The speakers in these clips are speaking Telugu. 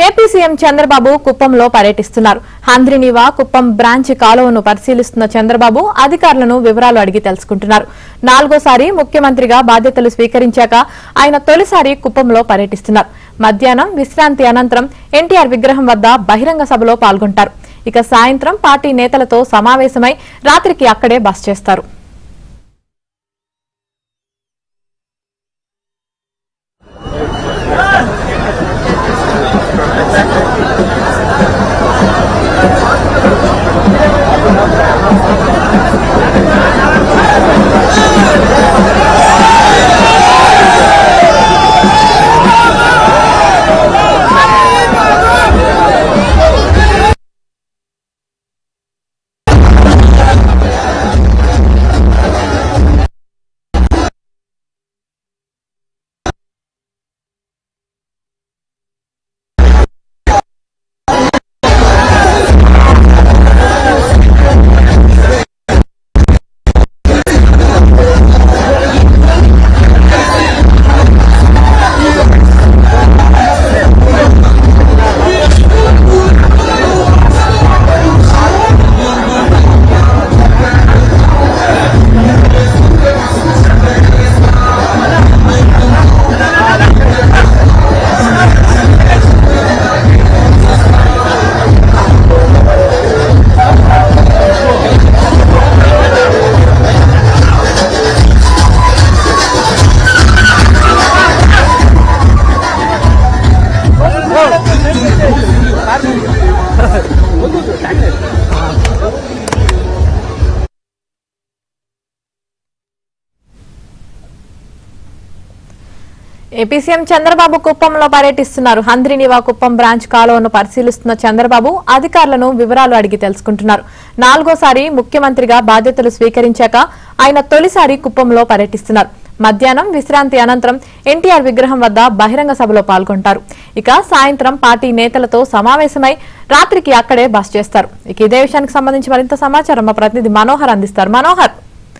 ఏపీ సీఎం చంద్రబాబు కుప్పంలో పర్యటిస్తున్నారు హంద్రినివా కుప్పం బ్రాంచ్ కాలువను పరిశీలిస్తున్న చంద్రబాబు అధికారులను వివరాలు అడిగి తెలుసుకుంటున్నారు నాలుగోసారి ముఖ్యమంత్రిగా బాధ్యతలు స్వీకరించాక ఆయన తొలిసారి కుప్పంలో పర్యటిస్తున్నారు మధ్యాహ్నం విశ్రాంతి అనంతరం ఎన్టీఆర్ విగ్రహం వద్ద బహిరంగ సభలో పాల్గొంటారు ఇక సాయంత్రం పార్టీ నేతలతో సమావేశమై రాత్రికి అక్కడే బస చేస్తారు ఏపీ సీఎం చంద్రబాబు కుప్పంలో పర్యటిస్తున్నారు హంద్రినివా కుప్పం బ్రాంచ్ కాలువను పరిశీలిస్తున్న చంద్రబాబు అధికారులను వివరాలు అడిగి తెలుసుకుంటున్నారు నాలుగోసారి ముఖ్యమంత్రిగా బాధ్యతలు స్వీకరించాక ఆయన తొలిసారి కుప్పంలో పర్యటిస్తున్నారు మధ్యాహ్నం విశ్రాంతి అనంతరం ఎన్టీఆర్ విగ్రహం వద్ద బహిరంగ సభలో పాల్గొంటారు ఇక సాయంత్రం పార్టీ నేతలతో సమావేశమై రాత్రికి అక్కడే బస చేస్తారు ఇక ఇదే విషయానికి సంబంధించి మరింత సమాచారం మా ప్రతినిధి మనోహర్ అందిస్తారు మనోహర్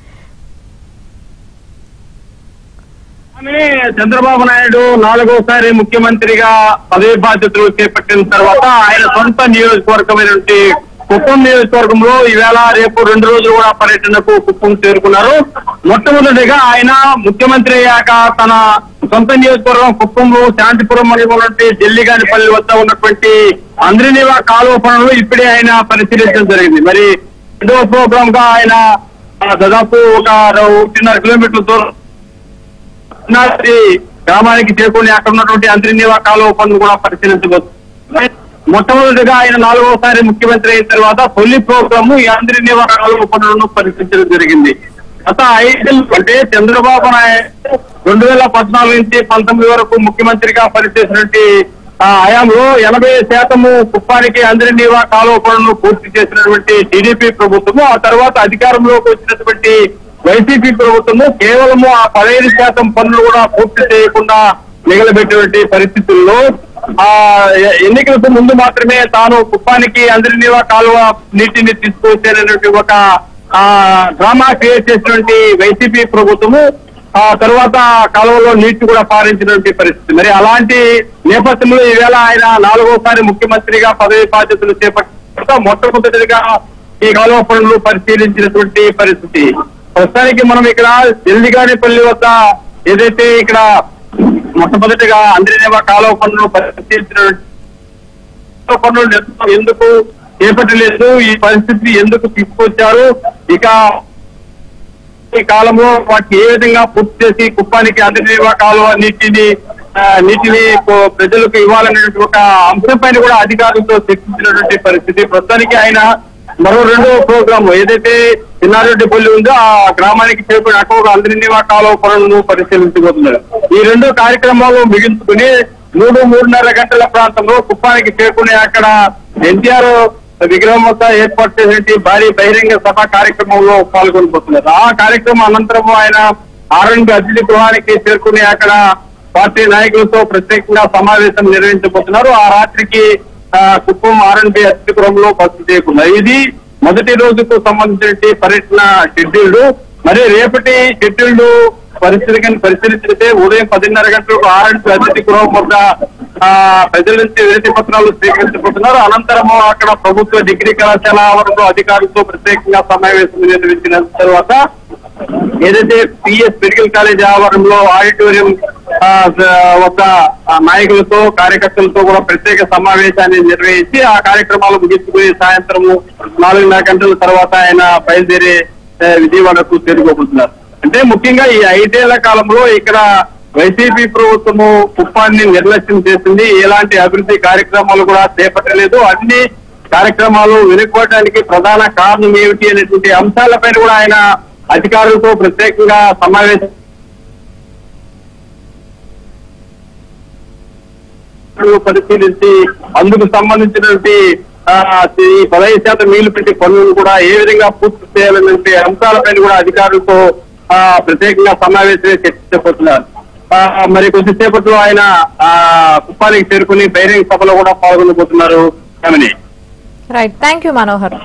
ఆమె చంద్రబాబు నాయుడు నాలుగోసారి ముఖ్యమంత్రిగా పదవి బాధ్యతలు చేపట్టిన తర్వాత ఆయన సొంత నియోజకవర్గమైనటువంటి కుప్పం నియోజకవర్గంలో ఈవేళ రేపు రెండు రోజులు కూడా పర్యటనకు కుప్పం చేరుకున్నారు మొట్టమొదటిగా ఆయన ముఖ్యమంత్రి అయ్యాక తన సొంత నియోజకవర్గం కుప్పంలో శాంతిపురం మండలంలోని జల్లిగానిపల్లి వద్ద ఉన్నటువంటి అంద్రినివా కాలువ పనులు ఇప్పుడే ఆయన పరిశీలించడం జరిగింది మరి రెండవ ప్రోగ్రామ్ గా ఆయన ఆ, దాదాపు ఒక ఒకటిన్నర కిలోమీటర్ల దూరం నాటి గ్రామానికి చేరుకుని అక్కడ ఉన్నటువంటి అంతర్నివా కాలువ పనులు కూడా పరిశీలించబోతుంది మొట్టమొదటిగా ఆయన నాలుగోసారి ముఖ్యమంత్రి అయిన తర్వాత తొలి ప్రోగ్రాము ఈ అంతర్నివా కాలువ పనులను పరిశీలించడం జరిగింది గత ఐదేళ్ళు అంటే చంద్రబాబు నాయుడు రెండు వేల పద్నాలుగు నుంచి పంతొమ్మిది వరకు ముఖ్యమంత్రిగా పనిచేసినటువంటి ఆ హయాంలో ఎనభై శాతము కుప్పానికి అందరినీవా కాలువ పనులను పూర్తి చేసినటువంటి టీడీపీ ప్రభుత్వము ఆ తర్వాత అధికారంలోకి వచ్చినటువంటి వైసీపీ ప్రభుత్వము కేవలము ఆ పదహైదు శాతం పనులు కూడా పూర్తి చేయకుండా మిగలబెట్టినటువంటి పరిస్థితుల్లో ఆ ఎ- ఎన్నికలకు ముందు మాత్రమే తాను కుప్పానికి అందరినీవా కాలువ నీటిని తీసుకొచ్చేటటువంటి ఒక ఆ డ్రామా క్రియేట్ చేసినటువంటి వైసీపీ ప్రభుత్వము ఆ తర్వాత కాలువలో నీటి కూడా పారించినటువంటి పరిస్థితి మరి అలాంటి నేపథ్యంలో ఈవేళ ఆయన నాలుగోసారి ముఖ్యమంత్రిగా పదవి బాధ్యతలు చేపట్టిన మొట్టమొదటిగా ఈ కాలువ పనులు పరిశీలించినటువంటి పరిస్థితి ప్రస్తుతానికి మనం ఇక్కడ ఎల్లిగానిపల్లి వద్ద ఏదైతే ఇక్కడ మొట్టమొదటిగా అంద్రినేవా కాలువ పనులు పరిశీలించినటువంటి కాలువ పనులు ఎందుకు- ఎందుకు చేపట్టలేదు ఈ పరిస్థితి ఎందుకు తీసుకొచ్చారు ఇక ఈ కాలంలో వాటిని ఏ విధంగా పూర్తి చేసి కుప్పానికి అంతర్జీవ కాలువ నీటిని ఆ, నీటిని కో- ప్రజలకు ఇవ్వాలనేటువంటి ఒక అంశం పైన కూడా అధికారులతో చర్చించినటువంటి పరిస్థితి ప్రస్తుతానికి ఆయన మరో రెండో ప్రోగ్రామ్ ఏదైతే చిన్నారెడ్డి పల్లి ఉందో ఆ గ్రామానికి చేరుకుని అక్కడ అందరినీవా కాలువ పనులను పరిశీలించబోతున్నారు ఈ రెండు కార్యక్రమాలు మిగించుకుని మూడు మూడున్నర గంటల ప్రాంతంలో కుప్పానికి చేరుకుని అక్కడ ఎన్టీఆర్ విగ్రహం వద్ద ఏర్పాటు చేసినటువంటి భారీ బహిరంగ సభ కార్యక్రమంలో పాల్గొనబోతున్నారు ఆ కార్యక్రమం అనంతరం ఆయన ఆర్ఎండ్ అతిథి గృహానికి చేరుకుని అక్కడ పార్టీ నాయకులతో ప్రత్యేకంగా సమావేశం నిర్వహించబోతున్నారు ఆ రాత్రికి ఆ, కుప్పం ఆర్ఎండ్బి అతిథి గృహంలో బస చేయకున్నారు ఇది మొదటి రోజుకు సంబంధించిన పర్యటన షెడ్యూల్డ్ మరి రేపటి షెడ్యూల్డ్ పరిస్థితిని పరిశీలించితే ఉదయం పదిన్నర గంటలకు ఆర్ఎండ్బి అతిథి గృహం వద్ద ఆ, ప్రజల నుంచి వినతి పత్రాలు స్వీకరించబోతున్నారు అనంతరము అక్కడ ప్రభుత్వ డిగ్రీ కళాశాల ఆవరణలో అధికారులతో ప్రత్యేకంగా సమావేశం నిర్వహించిన తర్వాత ఏదైతే పిఎస్ మెడికల్ కాలేజ్ ఆవరణలో ఆడిటోరియం ఆ, స- వద్ద ఆ, నాయకులతో కార్యకర్తలతో కూడా ప్రత్యేక సమావేశాన్ని నిర్వహించి ఆ కార్యక్రమాలు ముగించుకుని సాయంత్రము నాలుగున్నర గంటల తర్వాత ఆయన బయలుదేరి ఆ, విజయవాడకు చేరుకోబోతున్నారు అంటే ముఖ్యంగా ఈ ఐదేళ్ల కాలంలో ఇక్కడ వైసీపీ ప్రభుత్వము కుప్పాన్ని నిర్లక్ష్యం చేసింది ఎలాంటి అభివృద్ధి కార్యక్రమాలు కూడా చేపట్టలేదు అన్ని కార్యక్రమాలు వెనుకోవడానికి ప్రధాన కారణం ఏమిటి అనేటువంటి అంశాలపైన కూడా ఆయన అధికారులతో ప్రత్యేకంగా సమావేశం పరిశీలించి అందుకు సంబంధించినటువంటి ఆ, ఈ పదహైదు శాతం నీళ్లు పెట్టి పనులను కూడా ఏ విధంగా పూర్తి చేయాలనే అంశాలపైన కూడా అధికారులతో ఆ, ప్రత్యేకంగా సమావేశమే చర్చించబోతున్నారు ఆ, మరి కొద్దిసేపట్లో ఆయన ఆ కుప్పానికి చేరుకుని బహిరంగ సభలో కూడా పాల్గొనబోతున్నారు కమని right thank you Manohar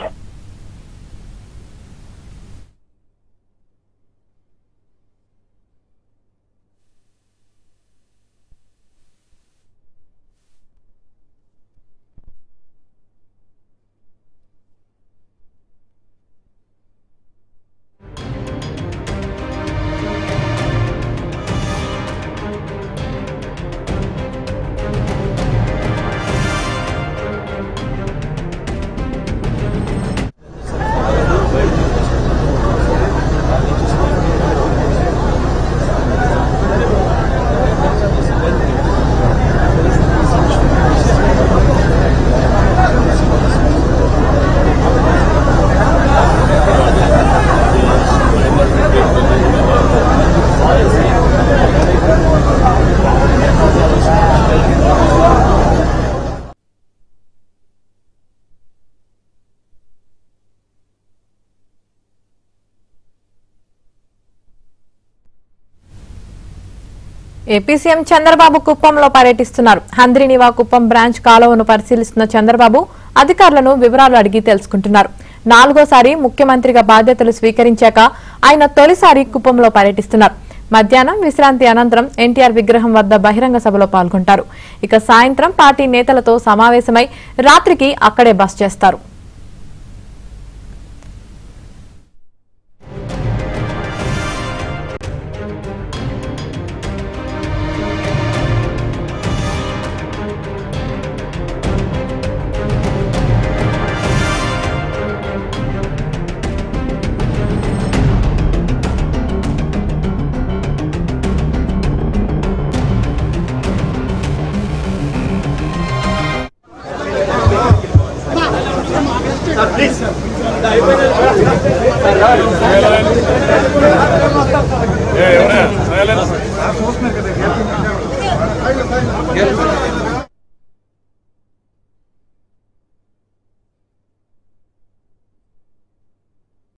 AP CM Chandrababu కుప్పంలో పర్యటిస్తున్నారు హంద్రినివా కుప్పం బ్రాంచ్ కాలువను పరిశీలిస్తున్న చంద్రబాబు అధికారులను వివరాలు అడిగి తెలుసుకుంటున్నారు నాలుగోసారి ముఖ్యమంత్రిగా బాధ్యతలు స్వీకరించాక ఆయన తొలిసారి కుప్పంలో పర్యటిస్తున్నారు మధ్యాహ్నం విశ్రాంతి అనంతరం ఎన్టీఆర్ విగ్రహం వద్ద బహిరంగ సభలో పాల్గొంటారు ఇక సాయంత్రం పార్టీ నేతలతో సమావేశమై రాత్రికి అక్కడే బస్ చేస్తారు ఏ, ఎవరయ్యా? సైలెన్స్.